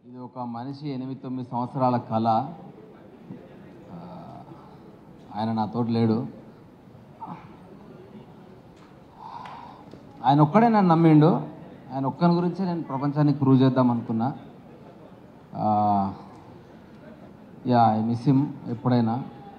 ఇది ఒక మనిషి ఎనిమిది తొమ్మిది సంవత్సరాల కళ ఆ, ఆయన నాతోటి లేడు ఆయన ఒక్కడే నన్ను నమ్మిండు ఆయన ఒక్కని గురించే నేను ప్రపంచానికి ప్రూవ్ చేద్దాం అనుకున్నా యా ఐ మిస్ హిమ్ ఎప్పుడైనా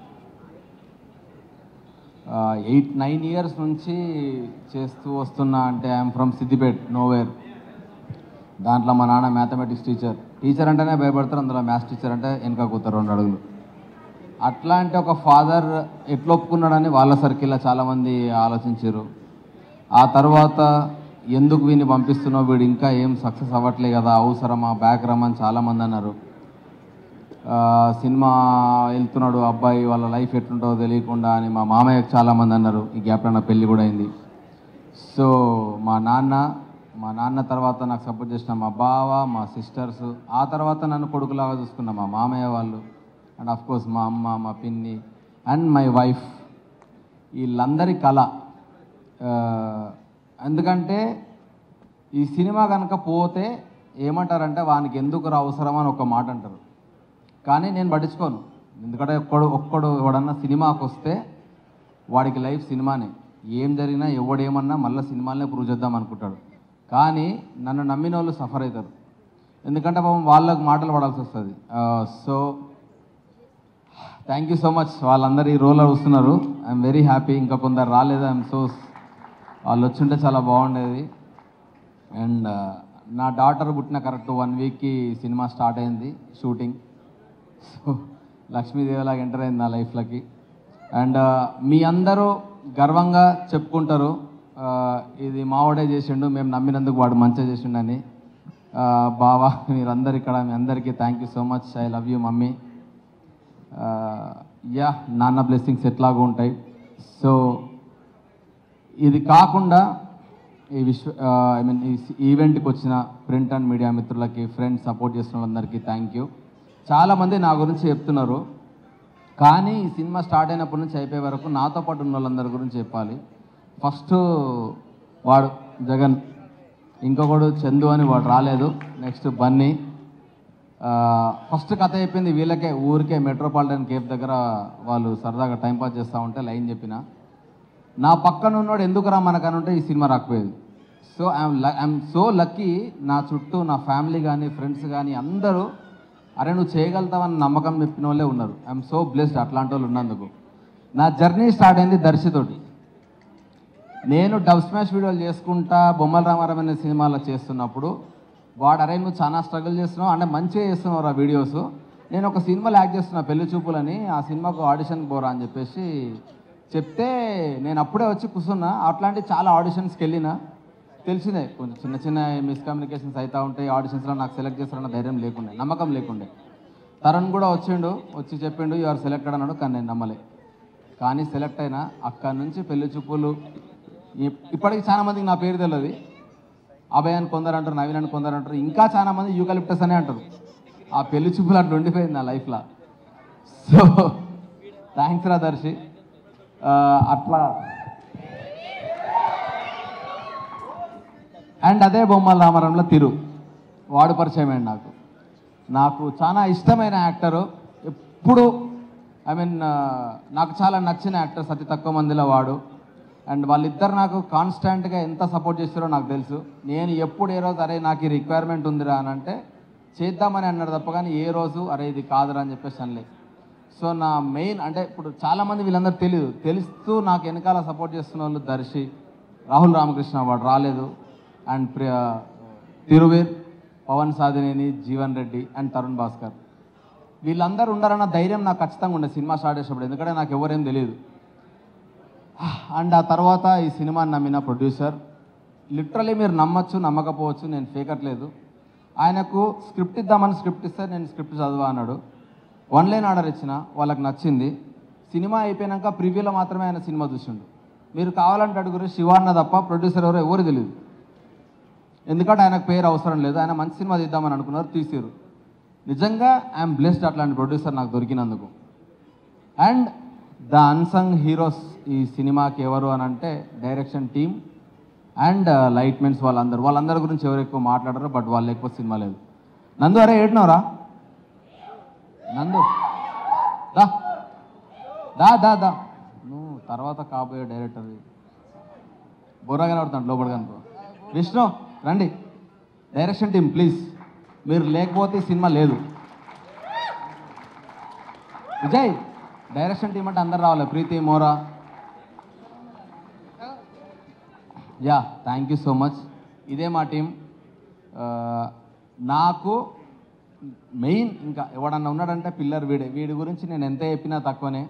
ఎయిట్ నైన్ ఇయర్స్ నుంచి చేస్తూ వస్తున్నా అంటే ఐఎమ్ ఫ్రమ్ సిద్దిపేట్ నోవేర్ దాంట్లో మా నాన్న మ్యాథమెటిక్స్ టీచర్ టీచర్ అంటేనే భయపడతారు అందులో మ్యాథ్స్ టీచర్ అంటే వెనక కూతారు రెండు అడుగులు అట్లాంటి ఒక ఫాదర్ ఎట్లా ఒప్పుకున్నాడని వాళ్ళ సర్కిల్లో చాలామంది ఆలోచించారు ఆ తర్వాత ఎందుకు వీడిని పంపిస్తున్నావు వీడు ఇంకా ఏం సక్సెస్ అవ్వట్లే కదా అవసరమా బ్యాక్ రమ్మని చాలామంది అన్నారు ఆ, సినిమా వెళ్తున్నాడు అబ్బాయి వాళ్ళ లైఫ్ ఎట్లుంటుందో తెలియకుండా అని మా మామయ్యకు చాలామంది అన్నారు ఈ గ్యాప్లో నా పెళ్ళి కూడా అయింది సో మా నాన్న మా నాన్న తర్వాత నాకు సపోర్ట్ చేసిన మా బావ మా సిస్టర్స్ ఆ తర్వాత నన్ను కొడుకులాగా చూసుకున్న మా మామయ్య వాళ్ళు అండ్ ఆఫ్ కోర్స్ మా అమ్మ మా పిన్ని అండ్ మై వైఫ్ వీళ్ళందరి కళ ఆ, ఎందుకంటే ఈ సినిమా కనుక పోతే ఏమంటారంటే వానికి ఎందుకు రా అవసరం అని ఒక మాట అంటారు కానీ నేను పట్టించుకోను ఎందుకంటే ఒక్కడు ఒక్కడు ఎవడన్నా సినిమాకి వస్తే వాడికి లైఫ్ సినిమానే ఏం జరిగినా ఎవడేమన్నా మళ్ళీ సినిమాలనే ప్రూవ్ చేద్దాం అనుకుంటాడు కానీ నన్ను నమ్మిన వాళ్ళు సఫర్ అవుతారు ఎందుకంటే పాపం వాళ్ళకు మాటలు పడాల్సి వస్తుంది so thank you so much వాళ్ళందరూ ఈ రోల్ వస్తున్నారు ఐఎమ్ వెరీ హ్యాపీ ఇంకా కొందరు రాలేదు ఐఎమ్ సో వాళ్ళు వచ్చుంటే చాలా బాగుండేది అండ్ నా డాటర్ పుట్టిన కరెక్ట్ వన్ వీక్కి సినిమా స్టార్ట్ అయింది షూటింగ్ సో లక్ష్మీదేవిలాగా ఎంటర్ అయింది నా లైఫ్లోకి అండ్ మీ అందరూ గర్వంగా చెప్పుకుంటారు ఆ, ఇది మావాడే చేసిండు మేము నమ్మినందుకు వాడు మంచిగా చేసిండని ఆ, బావా మీరందరు ఇక్కడ మీ అందరికీ thank you so much I love you mummy yeah నాన్న బ్లెస్సింగ్స్ ఎట్లాగూ ఉంటాయి సో ఇది కాకుండా ఈ విశ్వ ఐ మీన్ ఈ ఈవెంట్కి వచ్చిన ప్రింట్ అండ్ మీడియా మిత్రులకి ఫ్రెండ్స్ సపోర్ట్ చేస్తున్న వాళ్ళందరికీ థ్యాంక్ యూ చాలామంది నా గురించి చెప్తున్నారు కానీ ఈ సినిమా స్టార్ట్ అయినప్పటి నుంచి అయిపోయే వరకు నాతో పాటు ఉన్న వాళ్ళందరి గురించి చెప్పాలి ఫస్ట్ వాడు జగన్ ఇంకొకడు చందు అని వాడు రాలేదు నెక్స్ట్ బన్నీ ఫస్ట్ కథ అయిపోయింది వీళ్ళకే ఊరికే మెట్రోపాలిటన్ కేఫ్ దగ్గర వాళ్ళు సరదాగా టైంపాస్ చేస్తూ ఉంటే లైన్ చెప్పిన నా పక్కన ఉన్నోడు ఎందుకురా మనకనుంటే ఈ సినిమా రాకపోయేది so I'm I'm so lucky నా చుట్టూ నా ఫ్యామిలీ కానీ ఫ్రెండ్స్ కానీ అందరూ అరే నువ్వు చేయగలుగుతావని నమ్మకం చెప్పిన వాళ్ళే ఉన్నారు ఐఎమ్ సో బ్లెస్డ్ అట్లాంటి వాళ్ళు ఉన్నందుకు నా జర్నీ స్టార్ట్ అయింది దర్శితోటి నేను డబ్ స్మాష్ వీడియోలు చేసుకుంటా బొమ్మల రామారావు అనే సినిమాలో చేస్తున్నప్పుడు వాడు అరే నువ్వు చాలా స్ట్రగుల్ చేస్తున్నావు అంటే మంచిగా చేస్తున్నావు ఆ వీడియోస్ నేను ఒక సినిమాలో యాక్ట్ చేస్తున్నా పెళ్లి చూపులని ఆ సినిమాకు ఆడిషన్కి పోరా అని చెప్పేసి చెప్తే నేను అప్పుడే వచ్చి కూర్చున్నా అట్లాంటి చాలా ఆడిషన్స్కి వెళ్ళినా తెలిసిందే కొంచెం చిన్న చిన్న మిస్కమ్యూనికేషన్స్ అవుతూ ఉంటాయి ఆడిషన్స్లో నాకు సెలెక్ట్ చేస్తారన్న ధైర్యం లేకుండే నమ్మకం లేకుండే తరుణ్ కూడా వచ్చిండు వచ్చి చెప్పిండు యు ఆర్ సెలెక్టెడ్ అన్నాడు కానీ నేను నమ్మలే కానీ సెలెక్ట్ అయినా అక్కడి నుంచి పెళ్లి చూపులు ఇప్- ఇప్పటికి చాలా మందికి నా పేరు తెలియదు అభయ్ అని కొందరు అంటారు నవీన్ అని కొందరు అంటారు ఇంకా చాలా మంది యూకలిప్టస్ అనే అంటారు ఆ పెళ్లి చూపులు అట్లా ఉండిపోయింది నా లైఫ్లో సో థ్యాంక్స్ రా దర్శి ఆ, అట్లా అండ్ అదే బొమ్మల రామారంలో తిరు వాడు పరిచయం అయ్యండి నాకు నాకు చాలా ఇష్టమైన యాక్టరు ఎప్పుడు ఐ మీన్ నాకు చాలా నచ్చిన యాక్టర్స్ అతి తక్కువ మందిలో వాడు అండ్ వాళ్ళిద్దరు నాకు కాన్స్టాంట్గా ఎంత సపోర్ట్ చేస్తారో నాకు తెలుసు నేను ఎప్పుడు ఏ రోజు అరే నాకు ఈ రిక్వైర్మెంట్ ఉందిరా అని అంటే చేద్దామని అన్నాడు తప్ప కానీ ఏ రోజు అరే ఇది కాదురా అని చెప్పేసి అనలే సో నా మెయిన్ అంటే ఇప్పుడు చాలామంది వీళ్ళందరూ తెలియదు తెలుస్తూ నాకు వెనకాల సపోర్ట్ చేస్తున్న వాళ్ళు దర్శి రాహుల్ రామకృష్ణ వాడు రాలేదు అండ్ ప్రియ తిరువీర్ పవన్ సాధినేని జీవన్ రెడ్డి అండ్ తరుణ్ భాస్కర్ వీళ్ళందరూ ఉండారన్న ధైర్యం నాకు ఖచ్చితంగా ఉండే సినిమా స్టార్ట్ చేసినప్పుడు ఎందుకంటే నాకు ఎవరేం తెలియదు అండ్ ఆ తర్వాత ఈ సినిమాని నమ్మిన ప్రొడ్యూసర్ లిటరలీ మీరు నమ్మచ్చు నమ్మకపోవచ్చు నేను ఫేకట్లేదు ఆయనకు స్క్రిప్ట్ ఇద్దామని స్క్రిప్ట్ ఇస్తే నేను స్క్రిప్ట్ చదువా అన్నాడు వన్ లైన్ ఆర్డర్ ఇచ్చిన వాళ్ళకి నచ్చింది సినిమా అయిపోయాక ప్రివ్యూలో మాత్రమే ఆయన సినిమా చూసిండు మీరు కావాలంటే అడుగురు శివ అన్న తప్ప ప్రొడ్యూసర్ ఎవరో ఎవరు తెలియదు ఎందుకంటే ఆయనకు పేరు అవసరం లేదు ఆయన మంచి సినిమా తీద్దామని అనుకున్నారు తీసారు నిజంగా ఐఎమ్ బ్లెస్డ్ అట్లాంటి ప్రొడ్యూసర్ నాకు దొరికినందుకు అండ్ ద అన్సంగ్ హీరోస్ ఈ సినిమాకి ఎవరు అని అంటే డైరెక్షన్ టీమ్ అండ్ లైట్మెంట్స్ వాళ్ళందరూ వాళ్ళందరి గురించి ఎవరు ఎక్కువ మాట్లాడరు బట్ వాళ్ళు ఎక్కువ సినిమా లేదు నందు అరే ఏడునవరా నందు దా దా దా దా నువ్వు తర్వాత కాబోయే డైరెక్టర్ బుర్రగా పడుతాడు లోపల కనుకో విష్ణు రండి డైరెక్షన్ టీం ప్లీజ్ మీరు లేకపోతే ఈ సినిమా లేదు విజయ్ డైరెక్షన్ టీం అంటే అందరు రావాలి ప్రీతి మోరా yeah thank you so much ఇదే మా టీం ఆ, నాకు మెయిన్ ఇంకా ఎవడన్నా ఉన్నాడంటే పిల్లర్ వీడే వీడి గురించి నేను ఎంత చెప్పినా తక్కువనే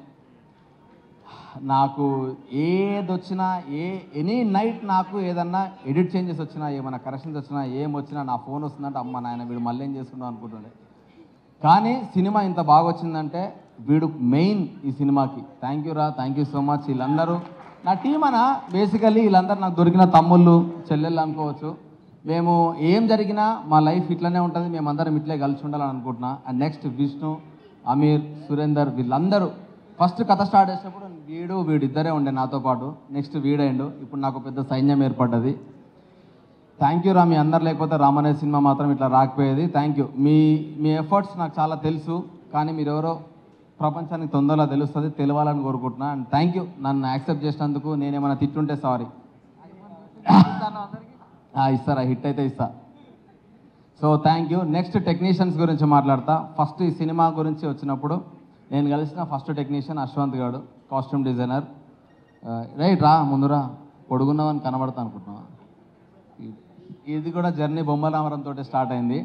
నాకు ఏది వచ్చినా ఏ ఎనీ నైట్ నాకు ఏదన్నా ఎడిట్ చేంజెస్ వచ్చినా ఏమైనా కరెక్షన్స్ వచ్చినా ఏం వచ్చినా నా ఫోన్ వస్తుందంటే అమ్మ నాయన వీడు మళ్ళీ ఏం చేస్తున్నావు అనుకుంటుండే కానీ సినిమా ఇంత బాగా వచ్చిందంటే వీడు మెయిన్ ఈ సినిమాకి థ్యాంక్ యూ రా థ్యాంక్ యూ సో మచ్ వీళ్ళందరూ నా టీం అన బేసికలీ వీళ్ళందరూ నాకు దొరికిన తమ్ముళ్ళు చెల్లెళ్ళు అనుకోవచ్చు మేము ఏం జరిగినా మా లైఫ్ ఇట్లనే ఉంటుంది మేమందరం ఇట్లే కలిసి ఉండాలని అనుకుంటున్నా అండ్ నెక్స్ట్ విష్ణు అమీర్ సురేందర్ వీళ్ళందరూ ఫస్ట్ కథ స్టార్ట్ చేసినప్పుడు వీడు వీడిద్దరే ఉండే నాతో పాటు నెక్స్ట్ వీడైండు ఇప్పుడు నాకు పెద్ద సైన్యం ఏర్పడ్డది థ్యాంక్ యూ రా మీ అందరు లేకపోతే రామనే సినిమా మాత్రం ఇట్లా రాకపోయేది థ్యాంక్ యూ మీ మీ ఎఫర్ట్స్ నాకు చాలా తెలుసు కానీ మీరు ఎవరో ప్రపంచానికి తొందరలో తెలుస్తుంది తెలవాలని కోరుకుంటున్నా అండ్ థ్యాంక్ యూ నన్ను యాక్సెప్ట్ చేసినందుకు నేనేమైనా తిట్టుంటే సారీ ఇస్తారా హిట్ అయితే ఇస్తా so thank you next technicians గురించి మాట్లాడతా ఫస్ట్ ఈ సినిమా గురించి వచ్చినప్పుడు నేను కలిసిన ఫస్ట్ టెక్నీషియన్ అశ్వంత్ గారు కాస్ట్యూమ్ డిజైనర్ రైట్ రా ముందురా పొడుగున్నావని కనబడతా అనుకుంటున్నావా ఇది- ఇది కూడా జర్నీ బొమ్మరామరంతో స్టార్ట్ అయింది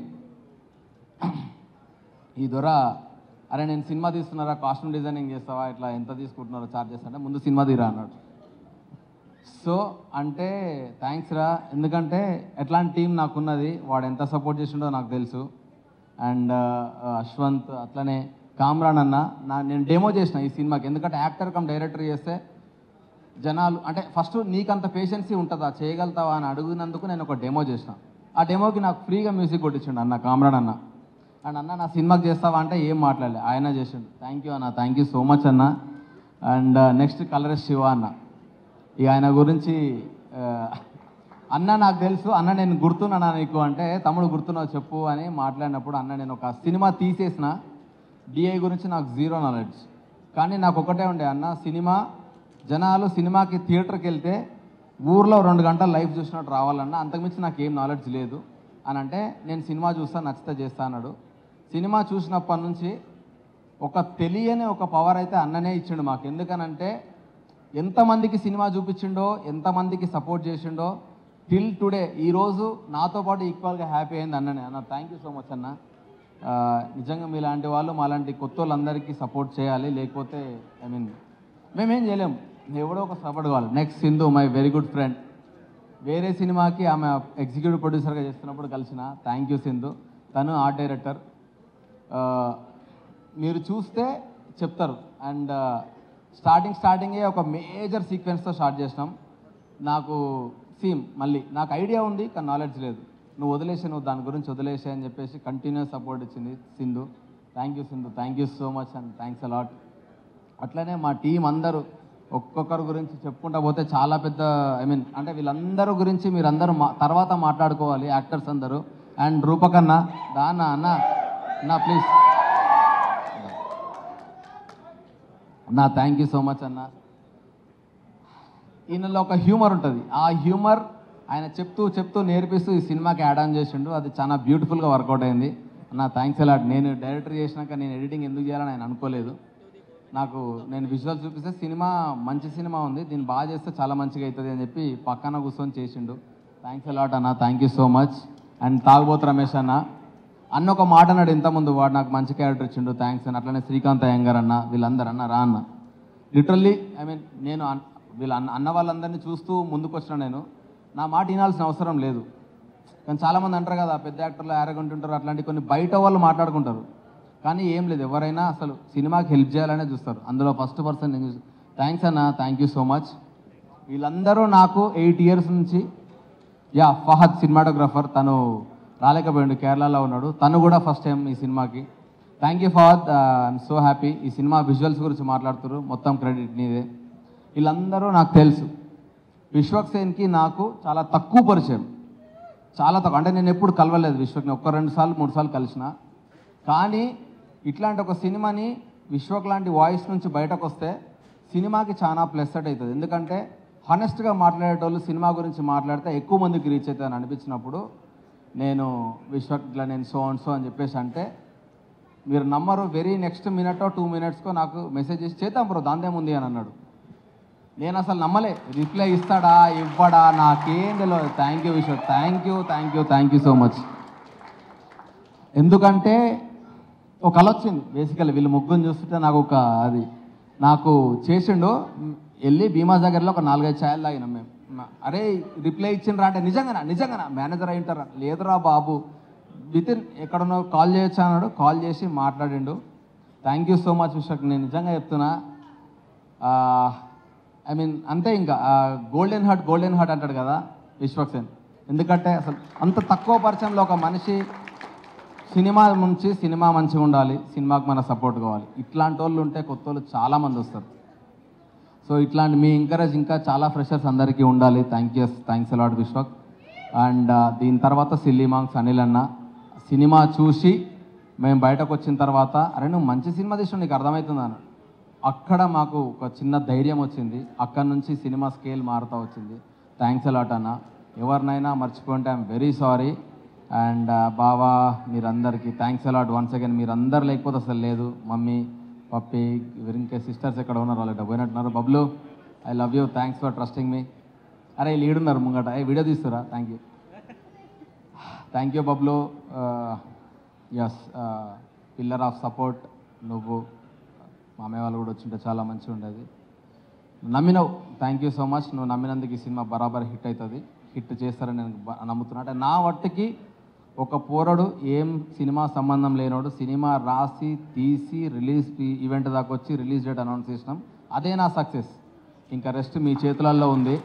ఈ దొర అరే నేను సినిమా తీస్తున్నారా కాస్ట్యూమ్ డిజైనింగ్ చేస్తావా ఇట్లా ఎంత తీసుకుంటున్నారో చార్జెస్ అంటే ముందు సినిమా తీరా అన్నాడు సో అంటే థ్యాంక్స్ రా ఎందుకంటే ఎట్లాంటి టీం నాకున్నది వాడు ఎంత సపోర్ట్ చేసిండో నాకు తెలుసు అండ్ అశ్వంత్ అట్లనే కామ్రాన్ అన్న నా నేను డెమో చేసిన ఈ సినిమాకి ఎందుకంటే యాక్టర్ కమ్ డైరెక్టర్ చేస్తే జనాలు అంటే ఫస్ట్ నీకంత పేషెన్సీ ఉంటుందా చేయగలుగుతావా అని అడిగినందుకు నేను ఒక డెమో చేసిన ఆ డెమోకి నాకు ఫ్రీగా మ్యూజిక్ కొట్టించిండు అన్న కామ్రాన్ అన్న అండ్ అన్న నా సినిమాకి చేస్తావా అంటే ఏం మాట్లాడలే ఆయన చేసిండు థ్యాంక్ యూ అన్న థ్యాంక్ యూ సో మచ్ అన్న అండ్ నెక్స్ట్ కలర్ శివ అన్న ఇక ఆయన గురించి ఆ, అన్న నాకు తెలుసు అన్న నేను గుర్తున్నానా నీకు అంటే తమ్ముడు గుర్తున్నావు చెప్పు అని మాట్లాడినప్పుడు అన్న నేను ఒక సినిమా తీసేసిన డిఐ గురించి నాకు జీరో నాలెడ్జ్ కానీ నాకు ఒకటే ఉండే అన్న సినిమా జనాలు సినిమాకి థియేటర్కి వెళ్తే ఊర్లో రెండు గంటలు లైఫ్ చూసినట్టు రావాలన్నా అంతకుమించి నాకు ఏం నాలెడ్జ్ లేదు అని అంటే నేను సినిమా చూస్తా నచ్చితే చేస్తా అన్నాడు సినిమా చూసినప్పటి నుంచి ఒక తెలియని ఒక పవర్ అయితే అన్ననే ఇచ్చిండు మాకు ఎందుకనంటే ఎంతమందికి సినిమా చూపించిండో ఎంతమందికి సపోర్ట్ చేసిండో టిల్ టుడే ఈరోజు నాతో పాటు ఈక్వల్గా హ్యాపీ అయింది అన్ననే అన్న థ్యాంక్ యూ సో మచ్ అన్న ఆ, నిజంగా మీలాంటి వాళ్ళు మాలాంటి కొత్త వాళ్ళందరికీ సపోర్ట్ చేయాలి లేకపోతే ఐ మీన్ మేమేం చేయలేం ఎవడో ఒక సపోర్ట్ కావాలి next Sindhu my very good friend వేరే సినిమాకి ఆమె ఎగ్జిక్యూటివ్ ప్రొడ్యూసర్గా చేస్తున్నప్పుడు కలిసిన థ్యాంక్ యూ సింధు తను ఆర్ట్ డైరెక్టర్ ఆ, మీరు చూస్తే చెప్తారు అండ్ స్టార్టింగ్ స్టార్టింగే ఒక మేజర్ సీక్వెన్స్తో స్టార్ట్ చేసినాం నాకు సీమ్ మళ్ళీ నాకు ఐడియా ఉంది కానీ నాలెడ్జ్ లేదు నువ్వు వదిలేసే నువ్వు దాని గురించి వదిలేసే అని చెప్పేసి కంటిన్యూస్ సపోర్ట్ ఇచ్చింది Sindhu thank you Sindhu thank you so much and thanks a lot అట్లనే మా టీం అందరూ ఒక్కొక్కరి గురించి చెప్పుకుంటా పోతే చాలా పెద్ద ఐ మీన్ అంటే వీళ్ళందరూ గురించి మీరందరూ మా తర్వాత మాట్లాడుకోవాలి యాక్టర్స్ అందరూ అండ్ రూపకన్న దానా అన్న అన్న ప్లీజ్ అన్న థ్యాంక్ యూ సో మచ్ అన్న ఈయనలో ఒక హ్యూమర్ ఉంటుంది ఆ హ్యూమర్ ఆయన చెప్తూ చెప్తూ నేర్పిస్తూ ఈ సినిమాకి యాడ్ ఆన్ చేసిండు అది చాలా బ్యూటిఫుల్గా వర్కౌట్ అయింది అన్న థ్యాంక్స్ అలాట్ నేను డైరెక్టర్ చేసినాక నేను ఎడిటింగ్ ఎందుకు చేయాలని ఆయన అనుకోలేదు నాకు నేను విజువల్ చూపిస్తే సినిమా మంచి సినిమా ఉంది దీన్ని బాగా చేస్తే చాలా మంచిగా అవుతుంది అని చెప్పి పక్కన కూర్చొని చేసిండు థ్యాంక్స్ అలాట్ అన్న thank you so much and తాగుబోతు రమేష్ అన్న అన్న ఒక మాట అన్నాడు ఇంతకుముందు వాడు నాకు మంచి క్యారెక్టర్ ఇచ్చిండు థ్యాంక్స్ అని అట్లనే శ్రీకాంత్ అయ్యంగార్ అన్న వీళ్ళందరూ అన్న రా అన్న లిటరల్లీ ఐ మీన్ నేను అన్- వీళ్ళ అన్న అన్న వాళ్ళందరినీ చూస్తూ ముందుకు వచ్చిన నేను నా మాట వినాల్సిన అవసరం లేదు కానీ చాలామంది అంటారు కదా పెద్ద యాక్టర్లు యారగంట ఉంటారు అట్లాంటి కొన్ని బయట వాళ్ళు మాట్లాడుకుంటారు కానీ ఏం లేదు ఎవరైనా అసలు సినిమాకి హెల్ప్ చేయాలనే చూస్తారు అందులో ఫస్ట్ పర్సన్ నేను థ్యాంక్స్ అన్న థ్యాంక్ యూ సో మచ్ వీళ్ళందరూ నాకు ఎయిట్ ఇయర్స్ నుంచి యా ఫహద్ సినిమాటోగ్రఫర్ తను రాలేకపోయాడు కేరళలో ఉన్నాడు తను కూడా ఫస్ట్ టైం ఈ సినిమాకి thank you Fahad I'm so happy ఈ సినిమా విజువల్స్ గురించి మాట్లాడుతున్నారు మొత్తం క్రెడిట్ నీదే వీళ్ళందరూ నాకు తెలుసు విశ్వక్ సేన్కి నాకు చాలా తక్కువ పరిచయం చాలా తక్కువ అంటే నేను ఎప్పుడు కలవలేదు విశ్వక్ని ఒక్క రెండు సార్లు మూడు సార్లు కలిసిన కానీ ఇట్లాంటి ఒక సినిమాని విశ్వక్ లాంటి వాయిస్ నుంచి బయటకు వస్తే సినిమాకి చాలా ప్లస్ అట్ అవుతుంది ఎందుకంటే హానెస్ట్గా మాట్లాడేటోళ్ళు సినిమా గురించి మాట్లాడితే ఎక్కువ మందికి రీచ్ అవుతుంది అని అనిపించినప్పుడు నేను విశ్వక్ ఇట్లా నేను సో అండ్ సో అని చెప్పేసి అంటే మీరు నమ్మరు వెరీ నెక్స్ట్ మినిటో టూ మినిట్స్కో నాకు మెసేజ్ చేసి చేద్దాం బ్రో దాందేముంది అని అన్నాడు నేను అసలు నమ్మలే రిప్లై ఇస్తాడా ఇవ్వడా నాకేం తెలియదు thank you Vishwak thank you thank you thank you so much ఎందుకంటే ఒక కళ వచ్చింది బేసికల్లీ వీళ్ళు ముగ్గురు చూస్తుంటే నాకు ఒక అది నాకు చేసిండు మ్, వెళ్ళి భీమా దగ్గరలో ఒక నాలుగైదు ఛాయలు తాగినాం మేము మ- అరే రిప్లై ఇచ్చిండ్రా అంటే నిజంగానా నిజంగానా మేనేజర్ అయి ఉంటారా లేదురా బాబు విత్ ఇన్ ఎక్కడున్నా కాల్ చేయొచ్చా అన్నాడు కాల్ చేసి మాట్లాడిండు thank you so much Vishwak నేను నిజంగా చెప్తున్నా ఐ మీన్ అంతే ఇంకా గోల్డెన్ హార్ట్ గోల్డెన్ హార్ట్ అంటాడు కదా విశ్వక్సేన్ ఎందుకంటే అసలు అంత తక్కువ పరిచయంలో ఒక మనిషి సినిమా నుంచి సినిమా మంచిగా ఉండాలి సినిమాకి మన సపోర్ట్ కావాలి ఇట్లాంటి వాళ్ళు ఉంటే కొత్త వాళ్ళు చాలామంది వస్తారు సో ఇట్లాంటి మీ ఎంకరేజ్ ఇంకా చాలా ఫ్రెషర్స్ అందరికీ ఉండాలి thank you thanks a lot Vishwak and దీని తర్వాత సిల్లీ మాంగ్స్ అనిల్ అన్న సినిమా చూసి మేము బయటకు వచ్చిన తర్వాత అరే నువ్వు మంచి సినిమా తీసిన నీకు అర్థమవుతుందని అక్కడ మాకు ఒక చిన్న ధైర్యం వచ్చింది అక్కడ నుంచి సినిమా స్కేల్ మారుతూ వచ్చింది థ్యాంక్స్ అలాట్ అన్న ఎవరినైనా మర్చిపోయింటే ఐఎమ్ వెరీ సారీ అండ్ బావా మీరందరికీ థ్యాంక్స్ అలాట్ వన్స్ అగైన్ మీరందరు లేకపోతే అసలు లేదు మమ్మీ పప్పి ఎవరు ఇంకా సిస్టర్స్ ఎక్కడ ఉన్నారు వాళ్ళు పోయినట్టున్నారు Bablu I love you thanks for trusting me అరే వీళ్ళు ఈడున్నారు ముంగట ఏ వీడియో తీస్తురా thank you thank you Bablu is pillar of support నువ్వు మామయ్య వాళ్ళు కూడా వచ్చింటే చాలా మంచిగా ఉండేది నమ్మినవు థ్యాంక్ యూ సో మచ్ నువ్వు నమ్మినందుకు ఈ సినిమా బరాబర్ హిట్ అవుతుంది హిట్ చేస్తారని నేను బ- నమ్ముతున్నా అంటే నా వట్టుకి ఒక పోరడు ఏం సినిమా సంబంధం లేనోడు సినిమా రాసి తీసి రిలీజ్ ఈవెంట్ దాకా వచ్చి రిలీజ్ డేట్ అనౌన్స్ చేసినాం అదే నా సక్సెస్ ఇంకా రెస్ట్ మీ చేతులలో ఉంది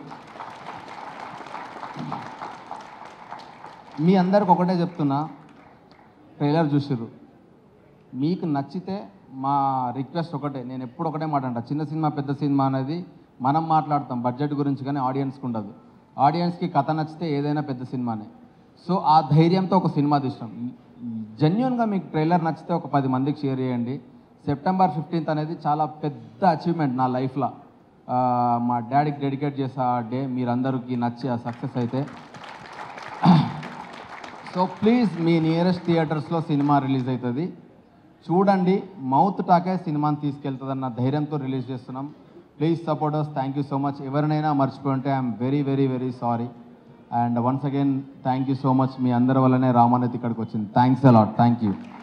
మీ అందరికి ఒకటే చెప్తున్నా ట్రైలర్ చూసిర్రు మీకు నచ్చితే మా రిక్వెస్ట్ ఒకటే నేను ఎప్పుడు ఒకటే మాట అంట చిన్న సినిమా పెద్ద సినిమా అనేది మనం మాట్లాడతాం బడ్జెట్ గురించి కానీ ఆడియన్స్కి ఉండదు ఆడియన్స్కి కథ నచ్చితే ఏదైనా పెద్ద సినిమానే సో ఆ ధైర్యంతో ఒక సినిమా తీసినాం జెన్యున్గా మీకు ట్రైలర్ నచ్చితే ఒక పది మందికి షేర్ చేయండి సెప్టెంబర్ ఫిఫ్టీన్త్ అనేది చాలా పెద్ద అచీవ్మెంట్ నా లైఫ్లో మా డాడీకి డెడికేట్ చేసే ఆ డే మీరందరికీ నచ్చి ఆ సక్సెస్ అయితే సో ప్లీజ్ మీ నియరెస్ట్ థియేటర్స్లో సినిమా రిలీజ్ అవుతుంది చూడండి మౌత్ టాకే సినిమాని తీసుకెళ్తుందన్న ధైర్యంతో రిలీజ్ చేస్తున్నాం please supporters thank you so much ఎవరినైనా మర్చిపోయి ఉంటే I'm very very very sorry and once again thank you so much మీ అందరి వల్లనే రామానతి ఇక్కడికి వచ్చింది థ్యాంక్స్ అలాట్ థ్యాంక్ యూ